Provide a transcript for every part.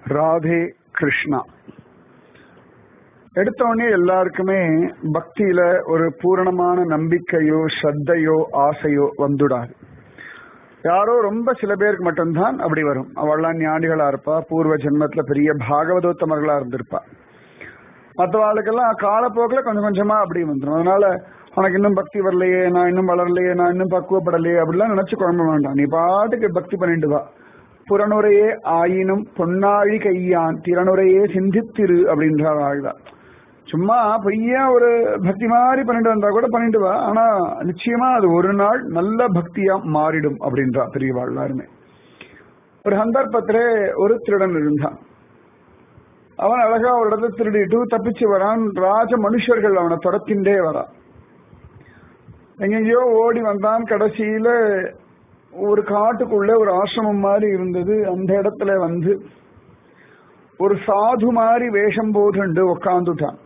ராதே கிருஷ்ணா எடுத்த உடனே எல்லாருக்குமே பக்தியில ஒரு பூரணமான நம்பிக்கையோ ஸ்ரத்தையோ ஆசையோ வந்துடாது யாரோ ரொம்ப சில பேருக்கு மட்டும்தான் அப்படி வரும் அவள்லாம் ஞானிகளா இருப்பா பூர்வ ஜென்மத்துல பெரிய பாகவதோத்தமர்களா இருந்திருப்பா மற்றவாளுக்கெல்லாம் காலப்போக்கில் கொஞ்சம் கொஞ்சமா அப்படி வந்துடும் அதனால உனக்கு இன்னும் பக்தி வரலையே நான் இன்னும் வளரலையே நான் இன்னும் பக்குவப்படலையே அப்படிலாம் நினைச்சு குழம்ப வேண்டாம் நீ பாட்டுக்கு பக்தி பண்ணிட்டு வா புறனுரையே ஆயினும் பொன்னாழி கையான் திறனுரையே சிந்தித்திரு அப்படின்றார் ஆழ்வார் சும்மா பொய்யா ஒரு பக்தி மாதிரி பண்ணிட்டு வந்தா கூட பண்ணிட்டு வா ஆனா நிச்சயமா அது ஒரு நாள் நல்ல பக்தியா மாறிடும் அப்படின்றா பெரியவா எல்லாருமே ஒரு சந்தர்ப்பத்திலே ஒரு திருடன் இருந்தான் அவன் அழகா ஒரு இடத்துல திருடிட்டு தப்பிச்சு வரான் ராஜ மனுஷர்கள் அவனை துரத்தின்றே வரான் எங்கெங்கயோ ஓடி வந்தான் கடைசியில ஒரு காட்டுக்குள்ள ஒரு ஆசிரமம் மாதிரி இருந்தது அந்த இடத்துல வந்து ஒரு சாது மாதிரி வேஷம் போட்டுண்டு உக்காந்துட்டான்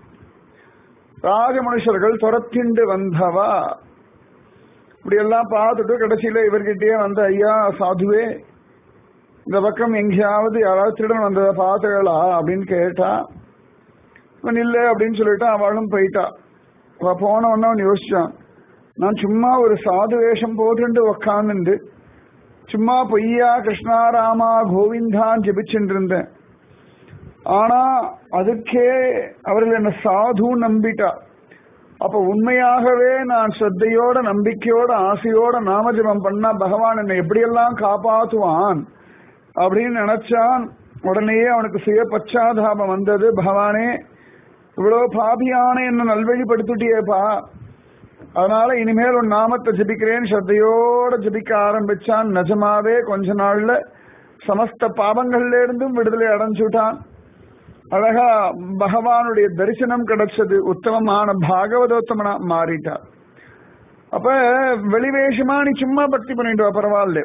ராஜ மனுஷர்கள் துரத்திண்டு வந்தவா இப்படி எல்லாம் பார்த்துட்டு கடைசியில இவர்கிட்டயே வந்த ஐயா சாதுவே இந்த பக்கம் எங்கேயாவது யாராவது திருடன் வந்ததை பார்த்துகளா அப்படின்னு கேட்டா இவன் இல்லை அப்படின்னு சொல்லிட்டு அவளும் போயிட்டா அவ போன உடனே அவன் யோசிச்சான் நான் சும்மா ஒரு சாது வேஷம் போட்டுண்டு உக்காந்துண்டு சும்மா பொய்யா கிருஷ்ணா ராமா கோவிந்தான் ஜெபிச்சுட்டு இருந்தேன் ஆனா அதுக்கே அவர்கள் என்ன சாது நம்பிட்டா அப்ப உண்மையாகவே நான் ஸ்ரத்தையோட நம்பிக்கையோட ஆசையோட நாமஜபம் பண்ணா பகவான் என்னை எப்படியெல்லாம் காப்பாத்துவான் அப்படின்னு நினைச்சான் உடனேயே அவனுக்கு சுய பச்சாதாபம் வந்தது பகவானே இவ்வளவு பாபியான என்ன நல்வழிப்படுத்திட்டியேப்பா அதனால இனிமேல் உன் நாமத்தை ஜபிக்கிறேன் ஸ்ரத்தையோட ஜபிக்க ஆரம்பிச்சான் நிஜமாவே கொஞ்ச நாள்ல சமஸ்த பாவங்கள்ல இருந்தும் விடுதலை அடைஞ்சுட்டான் அழகா பகவானுடைய தரிசனம் கிடைச்சது உத்தமமான பாகவதோத்தமனா மாறிட்டார் அப்ப வெளிவேஷமா நீ சும்மா பக்தி பண்ணிட்டு வா பரவாயில்ல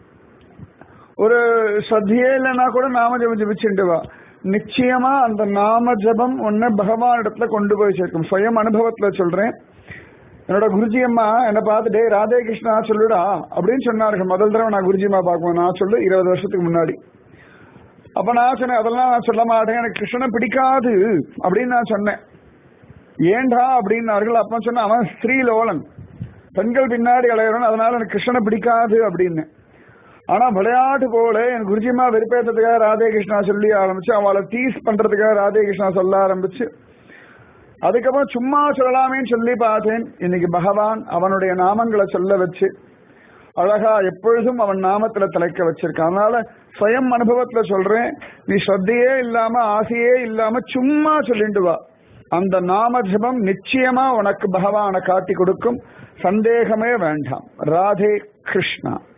ஒரு ஸ்ரத்தையே இல்லைன்னா கூட நாம ஜபம் ஜபிச்சுட்டு வா நிச்சயமா அந்த நாம ஜபம் உன்னை பகவான் இடத்துல கொண்டு போய் சேர்க்கும் சுயம் அனுபவத்துல சொல்றேன் என்னோட குருஜி அம்மா என்னை பார்த்துட்டு ராதே கிருஷ்ணா சொல்லுடா அப்படின்னு சொன்னார்கள் முதல் தடவை நான் குருஜி அம்மா பார்க்குவேன் நான் சொல்லு இருபது வருஷத்துக்கு முன்னாடி அப்ப நான் சொன்னேன் அதெல்லாம் நான் சொல்ல மாட்டேன் எனக்கு கிருஷ்ணனை பிடிக்காது அப்படின்னு நான் சொன்னேன் ஏண்டா அப்படின்னார்கள் அப்ப சொன்ன அவன் ஸ்ரீலோலன் பெண்கள் பின்னாடி அலையிறவன் அதனால எனக்கு கிருஷ்ணனை பிடிக்காது அப்படின்னு ஆனா விளையாட்டு போல என் குருஜிமா வெறுப்பேற்றதுக்காக ராதே கிருஷ்ணா சொல்லி ஆரம்பிச்சு அவளை டீஸ் பண்றதுக்காக ராதே கிருஷ்ணா சொல்ல ஆரம்பிச்சு அதுக்கப்புறம் சும்மா சொல்லலாமேன்னு சொல்லி பார்த்தேன் இன்னைக்கு பகவான் அவனுடைய நாமங்களை சொல்ல வச்சு அழகா எப்பொழுதும் அவன் நாமத்துல தலைக்க வச்சிருக்கான் அதனால சுயம் அனுபவத்துல சொல்றேன் நீ ஸ்ரத்தையே இல்லாம ஆசையே இல்லாம சும்மா சொல்லிட்டு வா அந்த நாம ஜபம் நிச்சயமா உனக்கு பகவானை காட்டி கொடுக்கும் சந்தேகமே வேண்டாம் ராதே கிருஷ்ணா